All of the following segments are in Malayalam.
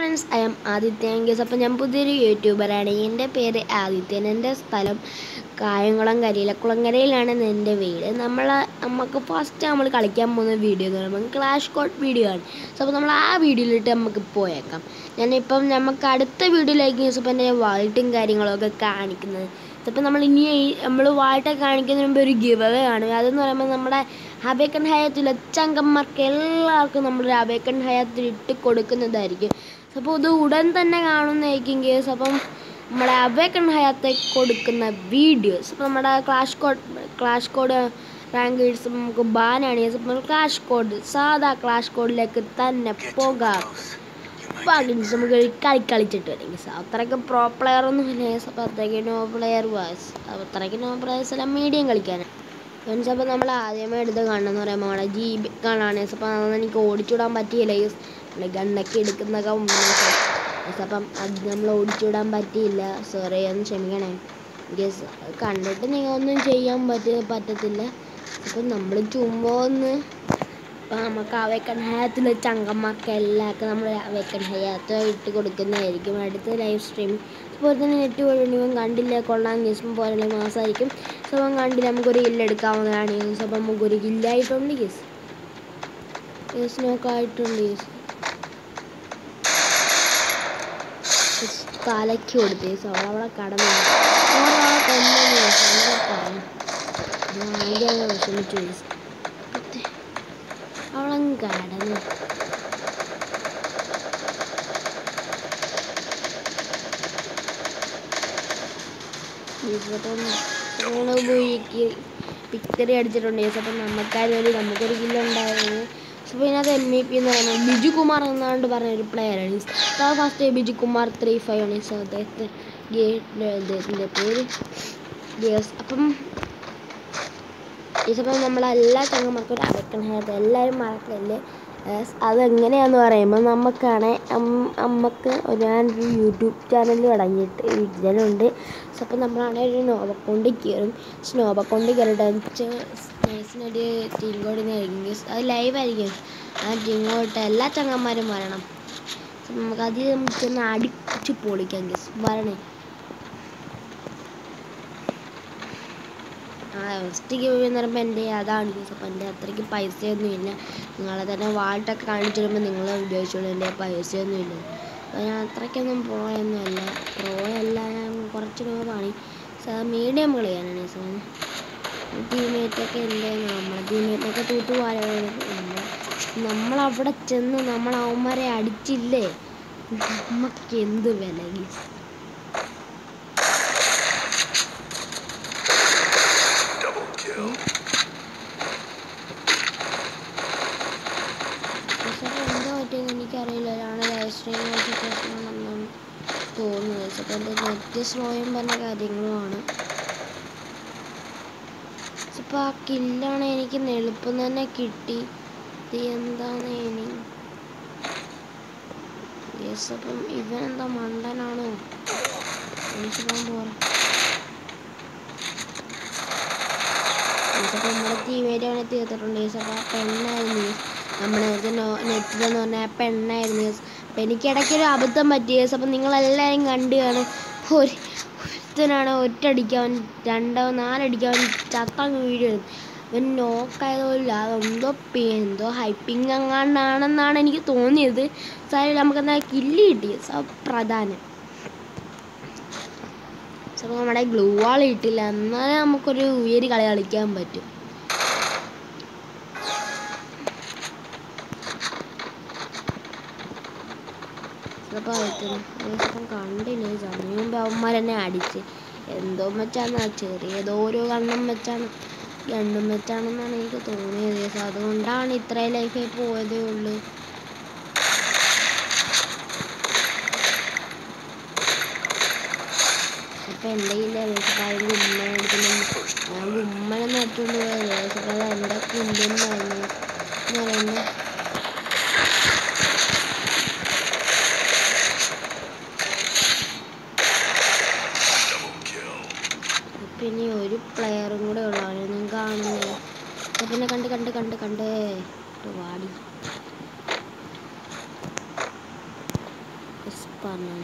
Friends I am Adithyan guys അപ്പം ഞാൻ പുതിയൊരു യൂട്യൂബറാണ് എൻ്റെ പേര് ആദിത്യൻ എൻ്റെ സ്ഥലം കായംകുളം കരിയിലക്കുളങ്ങരയിലാണ് എൻ്റെ വീട് നമ്മൾ നമുക്ക് ഫസ്റ്റ് നമ്മൾ കളിക്കാൻ പോകുന്ന വീഡിയോ എന്ന് പറയുമ്പോൾ ക്ലാഷ് കോഡ് വീഡിയോ ആണ് സോ അപ്പോൾ നമ്മൾ ആ വീഡിയോയിലിട്ട് നമുക്ക് പോയേക്കാം ഞാനിപ്പം നമുക്ക് അടുത്ത വീഡിയോയിലേക്ക് യൂസ് അപ്പം എൻ്റെ വാൾട്ടും കാര്യങ്ങളൊക്കെ കാണിക്കുന്നത് ഇപ്പം നമ്മൾ ഇനി നമ്മൾ വാൾട്ടൊക്കെ കാണിക്കുന്നതിന് മുമ്പ് ഒരു ഗിവ് അവേ ആണ് അതെന്ന് പറയുമ്പോൾ നമ്മുടെ അബേക്കൻ ഹയാത്തിൽ ചങ്കന്മാർക്ക് എല്ലാവർക്കും നമ്മൾ അബേക്കൻ ഹയാത്തിൽ ഇട്ട് കൊടുക്കുന്നതായിരിക്കും അപ്പോൾ ഇത് ഉടൻ തന്നെ കാണുന്നതായിരിക്കും കേസ് അപ്പം നമ്മുടെ അബേക്കൻ ഹയാത്തെ കൊടുക്കുന്ന വീഡിയോസ് അപ്പോൾ നമ്മുടെ clash code clash code rank guys നമുക്ക് ബാനാണ് കേസ് അപ്പോൾ ക്ലാഷ് കോഡ് സാധാ ക്ലാഷ് കോഡിലേക്ക് തന്നെ പോകാം ബാഗിൻസ് നമുക്ക് കളി കളിച്ചിട്ട് വരും ഗീസ് അത്രയ്ക്ക് പ്രോ പ്ലെയർ ഒന്നും ഇല്ല ഗീസ് അപ്പോൾ അത്രയ്ക്ക് നോ പ്ലെയർ വാസ് അത്രയ്ക്ക് നോ പ്ലെയേഴ്സ് എല്ലാം മീഡിയം കളിക്കാനാണ് ഫ്രണ്ട്സ് അപ്പോൾ നമ്മൾ ആദ്യമേ എടുത്ത് കാണണമെന്ന് പറയുമ്പോൾ നമ്മുടെ ജി ബി കാണാണ് അപ്പം അതൊന്നും എനിക്ക് ഓടിച്ചുവിടാൻ പറ്റിയില്ല യൂസ് നമ്മൾ ഗണ്ണൊക്കെ എടുക്കുന്ന കോമ്പിനേഷൻ അപ്പം അത് നമ്മൾ ഓടിച്ചുവിടാൻ പറ്റിയില്ല സോറി ഒന്ന് ക്ഷമിക്കണേ ഗസ് കണ്ടിട്ട് നിങ്ങളൊന്നും ചെയ്യാൻ പറ്റ പറ്റത്തില്ല അപ്പം നമ്മൾ ചുമ്മാ ഒന്ന് ഇപ്പം നമുക്ക് അവയ്ക്കൻ ഹയാത്തിൽ ചങ്കന്മാർക്ക് എല്ലാവർക്കും നമ്മൾ അവയ്ക്കൻ ഹയാത്ത് ഇട്ട് കൊടുക്കുന്നതായിരിക്കും അടുത്ത ലൈവ് സ്ട്രീം അതുപോലെ തന്നെ നെറ്റ് വഴിയും കണ്ടില്ല കൊള്ളാൻ ഗീസും പോലെ മാസമായിരിക്കും സോ അപ്പം കണ്ടില്ല നമുക്കൊരു കില്ല് എടുക്കാവുന്നതാണ് ഗീസ് അപ്പം നമുക്കൊരു കില്ലായിട്ടുണ്ട് ഗീസ് ഗീസിനൊക്കെ ആയിട്ടുണ്ട് ഗീസ് തലയ്ക്ക് കൊടുത്ത് ഗീസ് അവളവിടെ കടന്നു ഒരാളെ കൊന്നു ഗീസ് അങ്ങനെ പറഞ്ഞു ഞാൻ ആകെ അങ്ങ് വിഷമിച്ചു ഗീസ് അവളങ്ങ് കടന്നു അപ്പം ഫോണ് പോയി പിക്ചറി അടിച്ചിട്ടുണ്ട് അപ്പം നമുക്കാരും നമുക്കൊരു കിലോ ഉണ്ടായിരുന്നു അപ്പോൾ ഇതിനകത്ത് എം ഇ പി എന്ന് പറയുന്നത് ബിജു കുമാർ എന്നാണ്ട് പറഞ്ഞ ഒരു പ്ലെയറാണ് first Biju Kumar three five ആണ് സോ അദ്ദേഹത്തെ അദ്ദേഹത്തിൻ്റെ പേര് യെസ് അപ്പം ഈ സമയം നമ്മളെല്ലാ ചങ്ങന്മാർക്കും ഒരു അടക്കണത് എല്ലാവരും മറക്കല്ലേ അതെങ്ങനെയാന്ന് പറയുമ്പോൾ നമുക്കാണ് അമ്മക്ക് ഞാനൊരു യൂട്യൂബ് ചാനൽ തുടങ്ങിയിട്ട് ഇതിലുണ്ട് സോ അപ്പോൾ നമ്മളാണ് ഒരു നോബ അക്കൗണ്ട് കയറും സ്നോബ അക്കൗണ്ട് കയറിയിട്ട് സ്നേഴ്സിനൊരു ടീം കോഡിനായിരിക്കും അത് ലൈവ് ആയിരിക്കും ആ ടീം കോട്ട് എല്ലാ ചങ്ങന്മാരും വരണം നമുക്ക് അതിൽ ചെന്ന് അടിച്ച് പൊളിക്കാം ഗസ് വരണേ ആ ഫസ്റ്റ് ഗിവ് എന്ന് പറയുമ്പോൾ എൻ്റെ അതാണ് ഗീസ് അപ്പോൾ എൻ്റെ അത്രയ്ക്ക് പൈസയൊന്നും ഇല്ല നിങ്ങളെ തന്നെ വാൾട്ടൊക്കെ കാണിച്ചു തരുമ്പോൾ നിങ്ങൾ ഉപയോഗിച്ചോളൂ എൻ്റെ പൈസയൊന്നും ഇല്ല അപ്പോൾ ഞാൻ അത്രയ്ക്കൊന്നും പ്രോ ഒന്നും അല്ല പ്രോ അല്ല ഞാൻ കുറച്ച് നോവാണ് മീഡിയം കളിയാനാണ് സാർ ടീമേറ്റൊക്കെ എൻ്റെ നമ്മളെ ടീമേറ്റൊക്കെ തൂത്തു നമ്മൾ നമ്മളവിടെ ചെന്ന് നമ്മൾ അവന്മാരെ അടിച്ചില്ലേ നമുക്ക് എന്ത് വില ഗീസ് എന്തോ പറ്റിയെന്ന് എനിക്കറിയില്ല ഒരാൾ ലൈവ് സ്ട്രീം വെച്ച് പ്രശ്നമാണെന്നാണ് തോന്നുന്നത് അപ്പോൾ എൻ്റെ നെറ്റ് സ്ലോയും പറഞ്ഞ കാര്യങ്ങളുമാണ് ഇപ്പോൾ ആ കില്ലാണ് എനിക്ക് എളുപ്പം തന്നെ കിട്ടി ഇത് എന്താണ് ഇനി യെസ് അപ്പം ഇവൻ എന്താ മണ്ടനാണോ എനിക്കിപ്പം പോരാ അപ്പോൾ നമ്മുടെ ടീമേറ്റാണ് തീർത്തിട്ടുണ്ട് യെസ് അപ്പോൾ ആ പെണ്ണായിരുന്നു നമ്മുടെ നെറ്റിലെന്ന് പറഞ്ഞാൽ ആ പെണ്ണായിരുന്നു അപ്പം എനിക്കിടയ്ക്കൊരു അബദ്ധം പറ്റി യെസ് അപ്പം നിങ്ങളെല്ലാവരും കണ്ടു കാണും ഒരു ഒരുത്തനാണ് ഒറ്റടിക്കാൻ രണ്ടോ നാലടിക്കാൻ ചത്തങ്ങ് വീഡിയോ അവൻ നോക്കായതുമില്ല അതെന്തോ എന്തോ ഹൈപ്പിംഗ് എങ്ങാണ്ടാണെന്നാണ് എനിക്ക് തോന്നിയത് സാരി നമുക്കെന്താ കില്ല് കിട്ടി പ്രധാനം ചിലപ്പോൾ നമ്മുടെ ഗ്ലൂ വാൾ കിട്ടില്ല എന്നാലേ നമുക്കൊരു ഉയരി കളി കളിക്കാൻ പറ്റും ചിലപ്പോൾ ചിലപ്പം കണ്ടില്ല സമയം മുമ്പ് അവന്മാരെന്നെ അടിച്ച് എന്തോ വെച്ചാണ് ചെറിയതോ ഓരോ കണ്ണും വെച്ചാണ് രണ്ടും വെച്ചാണെന്നാണ് എനിക്ക് തോന്നിയത് അതുകൊണ്ടാണ് ഇത്രയും ലൈഫായി പോയതേ ഉള്ളൂ അപ്പം എൻ്റെ കയ്യിൽ കാര്യം ഉമ്മനെ എടുക്കുന്ന ഞാൻ ഉമ്മനെ എടുത്തുകൊണ്ട് പോയത് അത് എൻ്റെ കുഞ്ഞെന്നായിരുന്നു എന്ന് പറയുന്നത് പിന്നെ ഒരു പ്ലെയറും കൂടെ ഉള്ളു അവനൊന്നും കാണുന്നില്ല പിന്നെ കണ്ട് കണ്ട് കണ്ട് കണ്ട് വാടി പറഞ്ഞു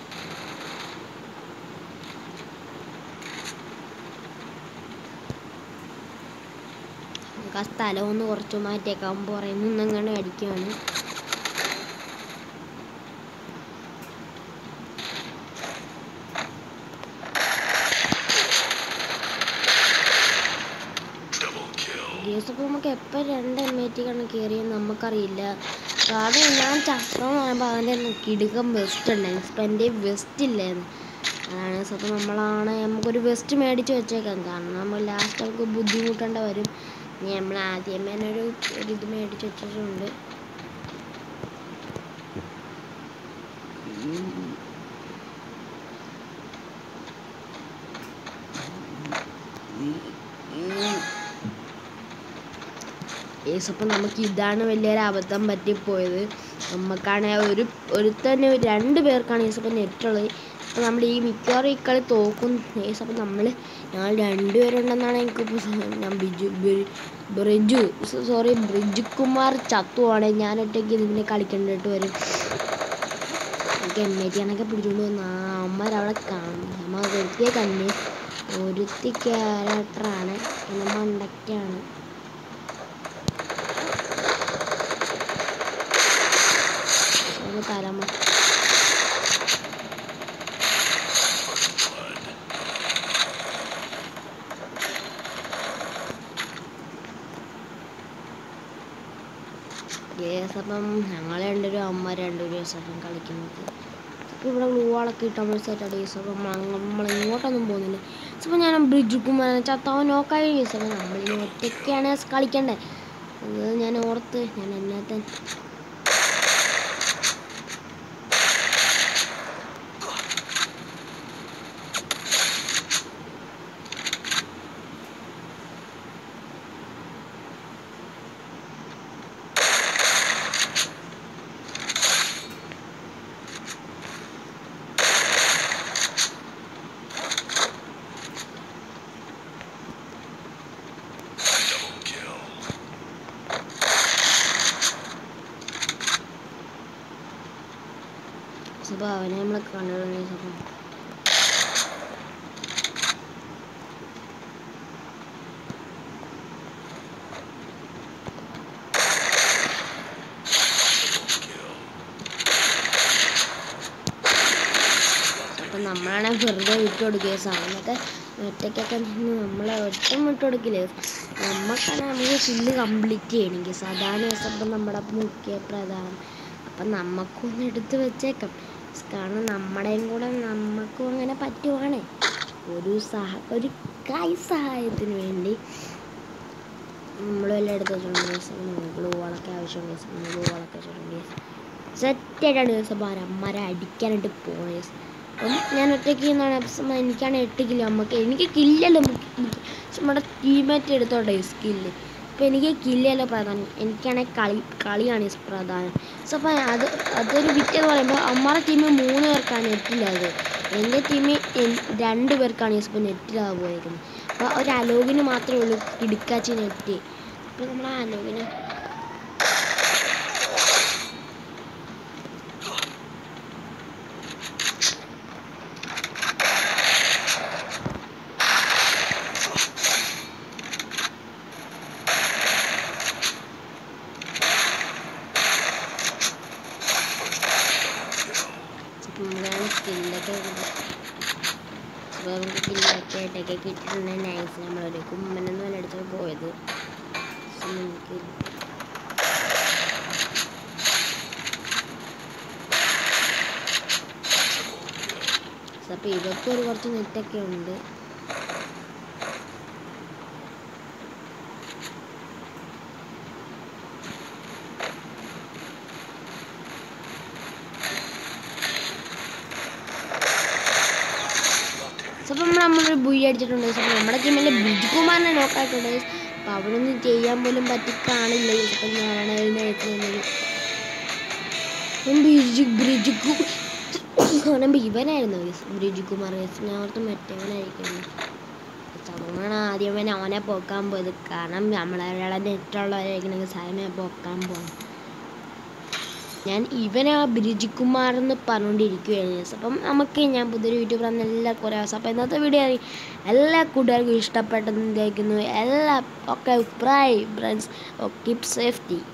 നമുക്ക് ആ സ്ഥലം ഒന്ന് കുറച്ച് മാറ്റിയേക്കാൻ പുറയുന്ന നിന്നങ്ങനെ അടിക്കുകയാണ് ദിവസം ഇപ്പോൾ നമുക്ക് എപ്പോൾ രണ്ട് എം ഐ ടി കണ്ണ് കയറിയെന്ന് നമുക്കറിയില്ല കാരണം ഞാൻ ചക്രം പറയുമ്പോൾ അവൻ്റെ കിടുക്കം വെസ്റ്റ് ഉണ്ടായിരുന്നു ഇപ്പം എൻ്റെ വെസ്റ്റ് ഇല്ലായിരുന്നു അതാണ് സത്യം നമ്മളാണ് നമുക്കൊരു വെസ്റ്റ് മേടിച്ച് വെച്ചേക്കാം കാരണം നമ്മൾ ലാസ്റ്റ് നമുക്ക് ബുദ്ധിമുട്ടേണ്ട വരും ഇനി നമ്മൾ ആദ്യമേ തന്നെ ഒരു ഒരു ഇത് മേടിച്ച് വെച്ചിട്ടുണ്ട് ഏസപ്പം നമുക്ക് ഇതാണ് വലിയൊരു അബദ്ധം പറ്റിപ്പോയത് നമുക്കാണ് ഒരു ഒരുത്തന്നെ രണ്ട് പേർക്കാണ് ഏസപ്പം നെറ്റുള്ളത് അപ്പോൾ നമ്മൾ ഈ മിക്കവാറും ഈ കളി തോക്കും ഏസപ്പം നമ്മൾ ഞങ്ങൾ രണ്ടുപേരുണ്ടെന്നാണ് എനിക്ക് ഞാൻ ബിജു ബി- ബ്രിജു സോറി ബ്രിജു കുമാർ ചത്തുവാണ് ഞാൻ ഒറ്റയ്ക്ക് ഇതിനെ കളിക്കേണ്ടിട്ട് വരും എനിക്ക് എം ഐ ടി കണക്കെ പിടിച്ചുകൊണ്ട് വന്ന ആ അമ്മരവിടെ കാണും നമ്മൾ ഒരുത്തിയെ കണ്ട് ഒരുത്തി ക്യാരക്ടറാണ് പിന്നെ മണ്ടയ്ക്കാണ് ഒരു തലമ ഗ്യാസ് അപ്പം ഞങ്ങൾ രണ്ടുപേരും അമ്മ രണ്ടുപേരും ദിവസം കളിക്കുന്നത് അപ്പോൾ ഇവിടെ ഗ്ലൂവാളൊക്കെ ഇട്ട് നമ്മൾ സെറ്റാണ് ഗ്യാസ് അപ്പം നമ്മൾ ഇങ്ങോട്ടൊന്നും പോകുന്നില്ല അപ്പോൾ ഞാൻ ബ്രിഡ്ജ് കുമാരൻ ചത്താവൻ നോക്കായി ഗ്യാസ് അപ്പം നമ്മളിനി ഒറ്റയ്ക്കാണ് കളിക്കണ്ടേ അത് ഞാൻ ഓർത്ത് ഞാൻ എന്നെ തന്നെ അപ്പോൾ അവനെ നമ്മൾ കണ്ടിട്ടുണ്ട് അപ്പം അപ്പം നമ്മളാണ് വെറുതെ വിട്ട് കൊടുക്കുക സാധനമൊക്കെ ഒറ്റയ്ക്കൊക്കെ നിന്ന് നമ്മളെ ഒറ്റം വിട്ട് കൊടുക്കില്ലേ നമുക്കാണ് നമുക്ക് ഫുള്ള് കംപ്ലീറ്റ് ചെയ്യണമെങ്കിൽ സാധാരണ ദിവസം നമ്മുടെ മുഖ്യ പ്രധാനം അപ്പം നമുക്കൊന്ന് എടുത്ത് വെച്ചേക്കാം കാരണം നമ്മുടെയും കൂടെ നമുക്കും അങ്ങനെ പറ്റുവാണേ ഒരു സഹ ഒരു കൈ സഹായത്തിന് വേണ്ടി നമ്മളെല്ലാം എടുത്ത് വെച്ചിട്ടുണ്ട് ഗ്ലൂ വളൊക്കെ ആവശ്യമുണ്ട് ഗ്ലൂ വളൊക്കെ വെച്ചിട്ടുണ്ട് സെറ്റായിട്ടാണ് ദിവസം അമ്മരെ അടിക്കാനായിട്ട് പോണേ അപ്പം ഞാൻ ഒറ്റയ്ക്ക് നിന്നാണ് അപ്പം എനിക്കാണ് എട്ട് കിലോ നമുക്ക് എനിക്ക് കില്ലല്ലോ നമ്മുടെ ടീമേറ്റ് എടുത്തോട്ടെ സ്കില്ല് അപ്പോൾ എനിക്ക് കില്ലല്ലോ പ്രധാനം എനിക്കാണെങ്കിൽ കളി കളിയാണ് പ്രധാനം സോ അപ്പം അത് അതൊരു വിറ്റെന്ന് പറയുമ്പോൾ അമ്മയുടെ ടീമിൽ മൂന്ന് പേർക്കാണ് നെറ്റില്ലാതെ എൻ്റെ ടീമിൽ രണ്ട് പേർക്കാണ് ഇപ്പോൾ നെറ്റിലാതെ പോയേക്കുന്നത് അപ്പോൾ ഒരു അലോകിന് മാത്രമേ ഉള്ളൂ ഇടുക്കാച്ചി നെറ്റ് അപ്പോൾ നമ്മൾ ആ അലോകിന് നമ്മളാണ് സ്കില്ലൊക്കെ അപ്പോൾ നമുക്ക് കില്ലൊക്കെ ആയിട്ടൊക്കെ കിട്ടിയിട്ടുണ്ട് നൈസ് നമ്മളൊരു കുമ്മനൊന്നും അല്ല അടിച്ചത് പോയത് So, നമുക്ക് അപ്പോൾ ഇതൊക്കെ ഒരു കുറച്ച് നെറ്റൊക്കെ ഉണ്ട് അപ്പം നമ്മൾ നമ്മളൊരു ബുയി അടിച്ചിട്ടുണ്ട് അപ്പം നമ്മുടെ ടീമിൽ ബിജു കുമാറിനെ നോക്കായിട്ടുണ്ട് അപ്പം അവനൊന്നും ചെയ്യാൻ പോലും പറ്റി കാണില്ല അപ്പം ഞാനാണ് അതിനകത്ത് ബിജു ബ്രിജു കാണുമ്പോൾ ഇവനായിരുന്നു ബ്രിജു കുമാർ ഞാൻ ഓർത്ത് മറ്റവനായിരിക്കുന്നു ചുമങ്ങാണ് ആദ്യമേ അവനെ പോക്കാൻ പോയത് കാരണം നമ്മളെ നെറ്റുള്ളവരായിരിക്കണമെങ്കിൽ സാധനം പോക്കാൻ പോകണം ഞാൻ ഇവനാ ബിരിജി കുമാർ എന്ന് പറഞ്ഞുകൊണ്ടിരിക്കുകയാണ് guys. അപ്പം നമുക്ക് ഞാൻ പുതിയൊരു യൂട്യൂബർ എന്ന എല്ലാ കുറേ ദിവസം അപ്പോൾ ഇന്നത്തെ വീഡിയോ എല്ലാ കൂട്ടുകാർക്കും ഇഷ്ടപ്പെട്ടെന്ന് വിചാരിക്കുന്നു എല്ലാ ഒക്കെ പ്രൈ ഫ്രണ്ട്സ് കീപ് സേഫ്റ്റി